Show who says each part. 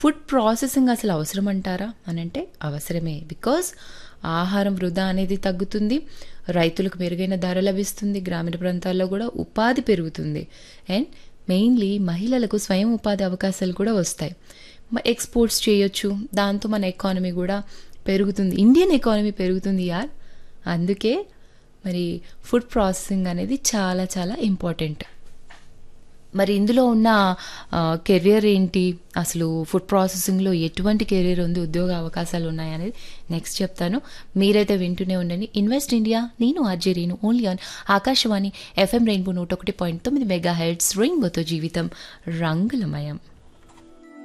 Speaker 1: food processing అసలు అవసరం అంటారా అనంటే అవసరమే బికాజ్ ఆహారం వృధా అనేది తగ్గుతుంది రైతులకు మెరుగైన ధర లభిస్తుంది గ్రామీణ ప్రాంతాల్లో కూడా ఉపాధి పెరుగుతుంది అండ్ మెయిన్లీ మహిళలకు స్వయం ఉపాధి అవకాశాలు కూడా వస్తాయి మ- ఎక్స్పోర్ట్స్ చేయొచ్చు దాంతో మన ఎకానమీ కూడా పెరుగుతుంది ఇండియన్ ఎకానమీ పెరుగుతుంది యార్ అందుకే మరి ఫుడ్ ప్రాసెసింగ్ అనేది చాలా చాలా ఇంపార్టెంట్ మరి ఇందులో ఉన్న కెరియర్ ఏంటి అసలు ఫుడ్ ప్రాసెసింగ్లో ఎటువంటి కెరియర్ ఉంది ఉద్యోగ అవకాశాలు ఉన్నాయి అనేది నెక్స్ట్ చెప్తాను మీరైతే వింటూనే ఉండండి ఇన్వెస్ట్ ఇండియా నేను RJ Renu only on Akashvani FM rainbow నూట ఒకటి పాయింట్ తొమ్మిది మెగా హెడ్స్ రెయిన్బోతో జీవితం రంగులమయం